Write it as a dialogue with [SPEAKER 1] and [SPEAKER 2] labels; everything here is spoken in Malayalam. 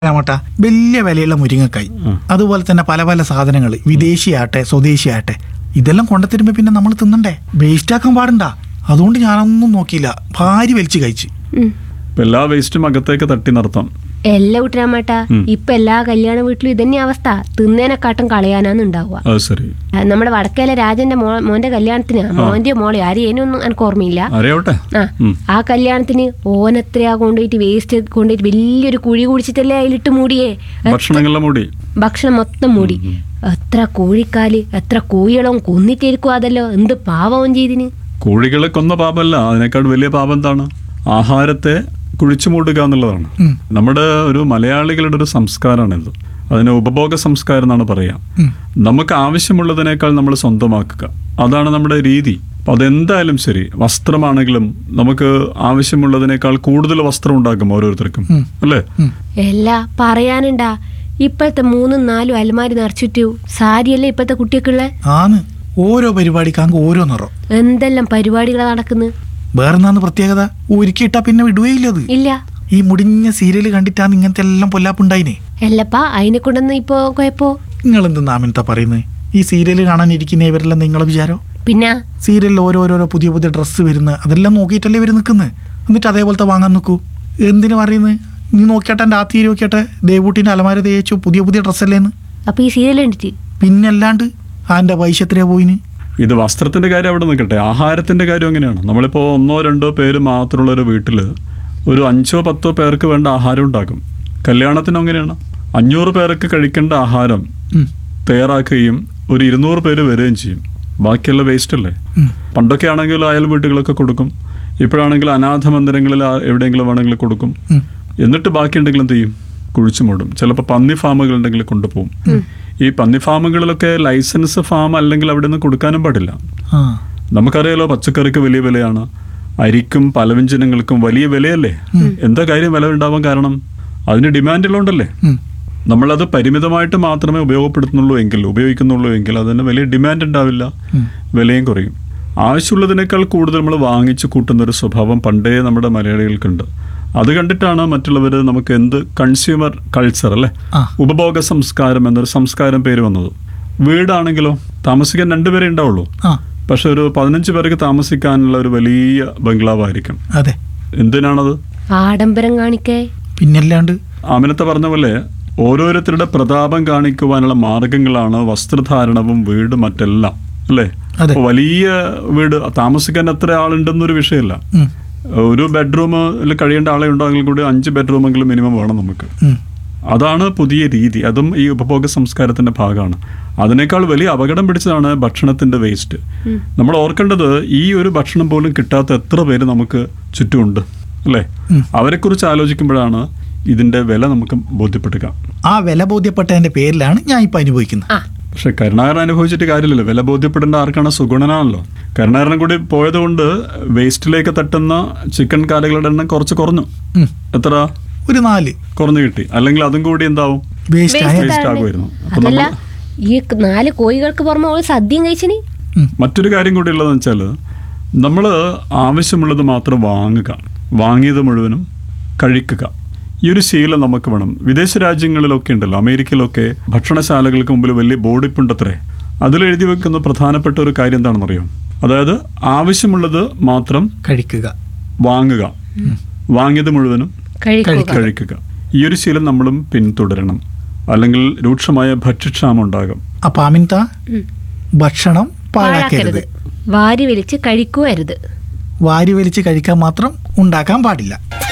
[SPEAKER 1] രാമട്ട വലിയ വിലയുള്ള മുരിങ്ങക്കായി
[SPEAKER 2] ഉം.
[SPEAKER 1] അതുപോലെ തന്നെ പല പല സാധനങ്ങൾ വിദേശിയാട്ടെ സ്വദേശിയാട്ടെ ഇതെല്ലാം കൊണ്ടുത്തരുമ്പോ പിന്നെ നമ്മൾ തിന്നണ്ടേ വേസ്റ്റ് ആക്കാൻ പാടണ്ട അതുകൊണ്ട് ഞാനൊന്നും നോക്കിയില്ല ഭാര്യ വലിച്ചു കഴിച്ച്
[SPEAKER 3] ഉം.
[SPEAKER 2] ഇപ്പൊ എല്ലാ വേസ്റ്റും അകത്തേക്ക് തട്ടി നിർത്താം
[SPEAKER 3] എല്ലാ കുട്ടരാമേട്ടാ
[SPEAKER 2] ഉം.
[SPEAKER 3] ഇപ്പൊ എല്ലാ കല്യാണ വീട്ടിലും ഇതന്നെ അവസ്ഥ തിന്നേനെക്കാട്ടും കളയാനാന്ന് ഉണ്ടാവുക
[SPEAKER 2] അത് ശരി
[SPEAKER 3] ആ, നമ്മുടെ വടക്കേലെ രാജന്റെ മോ മോന്റെ കല്യാണത്തിന് മോന്റെ മോളെ ആരെയൊന്നും എനിക്ക് ഓർമ്മയില്ല
[SPEAKER 2] അറിയാവട്ടെ
[SPEAKER 3] ആ
[SPEAKER 2] ഉം.
[SPEAKER 3] ആ കല്യാണത്തിന് ഓനെത്രയാ കൊണ്ടുപോയിട്ട് വേസ്റ്റ് കൊണ്ടുപോയിട്ട് വലിയൊരു കുഴി കുടിച്ചിട്ടല്ലേ അതിലിട്ട് മൂടിയേ എ-
[SPEAKER 2] ഭക്ഷണങ്ങളുടെ മൂടി
[SPEAKER 3] ഭക്ഷണം മൊത്തം മൂടി എത്ര കോഴിക്കാല് എത്ര കോഴികളും കൊന്നിട്ടിരിക്കും അതല്ലോ എന്ത് പാവവും ചെയ്തിന്
[SPEAKER 2] കോഴികളെ കൊന്ന പാപമല്ല അതിനേക്കാൾ വലിയ പാപം എന്താണ് ആഹാരത്തെ കുഴിച്ചു മൂടുക എന്നുള്ളതാണ്
[SPEAKER 1] ഉം. നമ്മുടെ
[SPEAKER 2] നമ്മുടെ ഒരു മലയാളികളുടെ ഒരു സംസ്കാരമാണിത് അതിന് ഉപഭോഗ സംസ്കാരം എന്നാണ് പറയാം
[SPEAKER 1] ഉം.
[SPEAKER 2] നമുക്ക് ആവശ്യമുള്ളതിനേക്കാൾ നമ്മൾ സ്വന്തമാക്കുക അതാണ് നമ്മുടെ രീതി അപ്പൊ അതെന്തായാലും ശരി വസ്ത്രമാണെങ്കിലും നമുക്ക് ആവശ്യമുള്ളതിനേക്കാൾ കൂടുതൽ വസ്ത്രം ഉണ്ടാക്കും ഓരോരുത്തർക്കും
[SPEAKER 1] ഉം.
[SPEAKER 2] അല്ലേ
[SPEAKER 3] എല്ലാ പറയാനുണ്ടാ ഇപ്പോഴത്തെ മൂന്നും നാലും അലമാരി നിറച്ചിട്ടു സാരിയല്ലേ ഇപ്പോഴത്തെ കുട്ടിയൊക്കെയുള്ള
[SPEAKER 1] ആന്ന് ഓരോ പരിപാടിക്ക് അങ്ങ് ഓരോ നിറം
[SPEAKER 3] എന്തെല്ലാം പരിപാടികളാ നടക്കുന്നു
[SPEAKER 1] വേറെന്നാന്ന് പ്രത്യേകത ഒരുക്കിയിട്ടാ പിന്നെ വിടുകയില്ല അത്
[SPEAKER 3] ഇല്ല
[SPEAKER 1] ഈ മുടിഞ്ഞ സീരിയൽ കണ്ടിട്ടാണ് ഇങ്ങനത്തെ എല്ലാം പൊല്ലാപ്പുണ്ടായിനെ
[SPEAKER 3] അല്ലപ്പാ അതിനെ കൊണ്ടൊന്നും ഇപ്പോ കുഴപ്പോ
[SPEAKER 1] നിങ്ങൾ എന്ത് നാമിനത്താ പറയുന്നത് ഈ സീരിയൽ കാണാനിരിക്കുന്ന ഇവരെല്ലാം നിങ്ങളെ വിചാരോ
[SPEAKER 3] പിന്നെ
[SPEAKER 1] സീരിയലിൽ ഓരോരോരോ പുതിയ പുതിയ ഡ്രസ്സ് വരുന്ന അതെല്ലാം നോക്കിയിട്ടല്ലേ ഇവർ നിൽക്കുന്നത് എന്നിട്ട് അതേപോലത്തെ വാങ്ങാൻ നിൽക്കൂ എന്തിനു പറയുന്നത് നീ നോക്കിയാട്ടെ എൻ്റെ ആത്തിരി നോക്കിയാട്ടെ ദേവൂട്ടിൻ്റെ അലമാര തേച്ചു പുതിയ പുതിയ ഡ്രസ്സല്ലേന്ന്
[SPEAKER 3] അപ്പൊ ഈ സീരിയൽ കണ്ടിട്ട്
[SPEAKER 1] പിന്നല്ലാണ്ട് ആൻ്റെ പൈസ എത്രയാ പോയിന്
[SPEAKER 2] ഇത് വസ്ത്രത്തിന്റെ കാര്യം അവിടെ നിൽക്കട്ടെ ആഹാരത്തിന്റെ കാര്യം എങ്ങനെയാണ് നമ്മളിപ്പോൾ ഒന്നോ രണ്ടോ പേര് മാത്രമുള്ള ഒരു വീട്ടിൽ ഒരു അഞ്ചോ പത്തോ പേർക്ക് വേണ്ട ആഹാരം ഉണ്ടാക്കും കല്യാണത്തിന് എങ്ങനെയാണ് അഞ്ഞൂറ് പേർക്ക് കഴിക്കേണ്ട ആഹാരം
[SPEAKER 1] ഉം.
[SPEAKER 2] തയ്യാറാക്കുകയും ഒരു ഇരുന്നൂറ് പേര് വരികയും ചെയ്യും ബാക്കിയുള്ള വേസ്റ്റ് അല്ലേ
[SPEAKER 1] ഉം.
[SPEAKER 2] പണ്ടൊക്കെ ആണെങ്കിൽ അയൽ വീട്ടുകളൊക്കെ കൊടുക്കും ഇപ്പോഴാണെങ്കിൽ അനാഥ മന്ദിരങ്ങളിൽ ആ- എവിടെയെങ്കിലും വേണമെങ്കിൽ കൊടുക്കും
[SPEAKER 1] ഉം.
[SPEAKER 2] എന്നിട്ട് ബാക്കി ഉണ്ടെങ്കിൽ എന്ത് ചെയ്യും കുഴിച്ചു മൂടും ചിലപ്പോൾ പന്നി ഫാമുകൾ ഉണ്ടെങ്കിൽ കൊണ്ടുപോകും ഈ പന്നി ഫാമുകളിലൊക്കെ ലൈസൻസ് ഫാം അല്ലെങ്കിൽ അവിടെ നിന്ന് കൊടുക്കാനും പാടില്ല
[SPEAKER 1] ആ
[SPEAKER 2] നമുക്കറിയാലോ പച്ചക്കറിക്ക് വലിയ വിലയാണ് അരിക്കും പലവ്യഞ്ജനങ്ങൾക്കും വലിയ വിലയല്ലേ എന്താ കാര്യം വില ഉണ്ടാവാൻ കാരണം അതിന് ഡിമാൻഡുള്ളതുകൊണ്ടല്ലേ
[SPEAKER 1] ഉം.
[SPEAKER 2] നമ്മളത് പരിമിതമായിട്ട് മാത്രമേ ഉപയോഗപ്പെടുത്തുന്നുള്ളൂ എങ്കിൽ ഉപയോഗിക്കുന്നുള്ളൂ എങ്കിൽ അതിന് വലിയ ഡിമാൻഡ് ഉണ്ടാവില്ല വിലയും കുറയും ആവശ്യമുള്ളതിനേക്കാൾ കൂടുതൽ നമ്മൾ വാങ്ങിച്ചു കൂട്ടുന്ന ഒരു സ്വഭാവം പണ്ടേ നമ്മുടെ മലയാളികൾക്കുണ്ട് അത് കണ്ടിട്ടാണ് മറ്റുള്ളവർ നമുക്ക് എന്ത് കൺസ്യൂമർ കൾച്ചർ അല്ലേ
[SPEAKER 1] ആ.
[SPEAKER 2] ഉപഭോഗ സംസ്കാരം എന്നൊരു സംസ്കാരം പേര് വന്നത് വീടാണെങ്കിലോ താമസിക്കാൻ രണ്ടുപേരെ ഉണ്ടാവുള്ളൂ
[SPEAKER 1] ആ
[SPEAKER 2] പക്ഷെ ഒരു പതിനഞ്ച് പേർക്ക് താമസിക്കാനുള്ള ഒരു വലിയ ബംഗ്ലാവായിരിക്കും
[SPEAKER 1] അതെ
[SPEAKER 2] എന്തിനാണത്
[SPEAKER 3] ആഡംബരം കാണിക്കേ
[SPEAKER 1] പിന്നല്ലാണ്ട്
[SPEAKER 2] ആമിനത്തെ പറഞ്ഞ പോലെ ഓരോരുത്തരുടെ പ്രതാപം കാണിക്കുവാനുള്ള മാർഗങ്ങളാണ് വസ്ത്രധാരണവും വീട് മറ്റെല്ലാം അല്ലേ
[SPEAKER 1] അതെ.
[SPEAKER 2] അപ്പൊ വലിയ വീട് താമസിക്കാൻ എത്ര ആളുണ്ടെന്നൊരു വിഷയമല്ല
[SPEAKER 1] ഉം.
[SPEAKER 2] ഒരു ബെഡ്റൂമിൽ കഴിയേണ്ട ആളെ ഉണ്ടെങ്കിൽ കൂടി അഞ്ച് ബെഡ്റൂമെങ്കിലും മിനിമം വേണം നമുക്ക്
[SPEAKER 1] ഉം.
[SPEAKER 2] അതാണ് പുതിയ രീതി അതും ഈ ഉപഭോഗ സംസ്കാരത്തിന്റെ ഭാഗമാണ് അതിനേക്കാൾ വലിയ അപകടം പിടിച്ചതാണ് ഭക്ഷണത്തിന്റെ വേസ്റ്റ് നമ്മൾ ഓർക്കേണ്ടത് ഈ ഒരു ഭക്ഷണം പോലും കിട്ടാത്ത എത്ര പേര് നമുക്ക് ചുറ്റുമുണ്ട് അല്ലേ അവരെക്കുറിച്ച് ആലോചിക്കുമ്പോഴാണ് ഇതിന്റെ വില നമുക്ക് ബോധ്യപ്പെടുക
[SPEAKER 1] ആ വില ബോധ്യപ്പെട്ടതിന്റെ പേരിലാണ് ഞാൻ ഇപ്പൊ അനുഭവിക്കുന്നത്
[SPEAKER 3] ആ
[SPEAKER 2] പക്ഷെ കരുണാകരൻ അനുഭവിച്ചിട്ട് കാര്യമില്ലല്ലോ വില ബോധ്യപ്പെടേണ്ട ആർക്കാണ് സുഗുണനാണല്ലോ കരുണാകരൻ കൂടി പോയതുകൊണ്ട് വേസ്റ്റിലേക്ക് തട്ടുന്ന ചിക്കൻ കാലുകളുടെ എണ്ണം കുറച്ച് കുറഞ്ഞു
[SPEAKER 1] ഉം.
[SPEAKER 2] എത്ര
[SPEAKER 1] ഒരു നാല്
[SPEAKER 2] കുറഞ്ഞു കിട്ടി അല്ലെങ്കിൽ അതും കൂടി എന്താവും
[SPEAKER 1] വേസ്റ്റ് ആയ
[SPEAKER 2] വേസ്റ്റ് ആകുമായിരുന്നു അപ്പൊ
[SPEAKER 3] അതല്ല
[SPEAKER 2] നമ്മൾ
[SPEAKER 3] ഈ നാല് കോഴികൾക്ക് പുറമെ ഓള് സദ്യയും കഴിച്ചിന്
[SPEAKER 2] മറ്റൊരു കാര്യം കൂടി ഉള്ളതെന്ന് വെച്ചാൽ നമ്മൾ ആവശ്യമുള്ളത് മാത്രം വാങ്ങുക വാങ്ങിയത് മുഴുവനും കഴിക്കുക ഈ ഒരു ശീലം നമുക്ക് വേണം വിദേശ രാജ്യങ്ങളിലൊക്കെ ഉണ്ടല്ലോ അമേരിക്കയിലൊക്കെ ഭക്ഷണശാലകൾക്ക് മുമ്പിൽ വലിയ ബോർഡ് ഇപ്പുണ്ടത്രേ അതിലെഴുതി വെക്കുന്ന പ്രധാനപ്പെട്ട ഒരു കാര്യം എന്താണെന്നറിയോ അതായത് ആവശ്യമുള്ളത് മാത്രം
[SPEAKER 1] കഴിക്കുക
[SPEAKER 2] വാങ്ങുക വാങ്ങിയത് മുഴുവനും
[SPEAKER 3] കഴിക്കുക
[SPEAKER 2] കഴിക്കുക ഈ ഒരു ശീലം നമ്മളും പിന്തുടരണം അല്ലെങ്കിൽ രൂക്ഷമായ ഭക്ഷ്യക്ഷാമം ഉണ്ടാകും
[SPEAKER 1] അപ്പൊ അമിൻത
[SPEAKER 3] ഉം.
[SPEAKER 1] ഭക്ഷണം പാഴാക്കരുത്
[SPEAKER 3] പാഴാക്കരുത് വാരി വലിച്ച് കഴിക്കുവരുത്
[SPEAKER 1] വാരി വലിച്ച് കഴിക്കാൻ മാത്രം ഉണ്ടാക്കാൻ പാടില്ല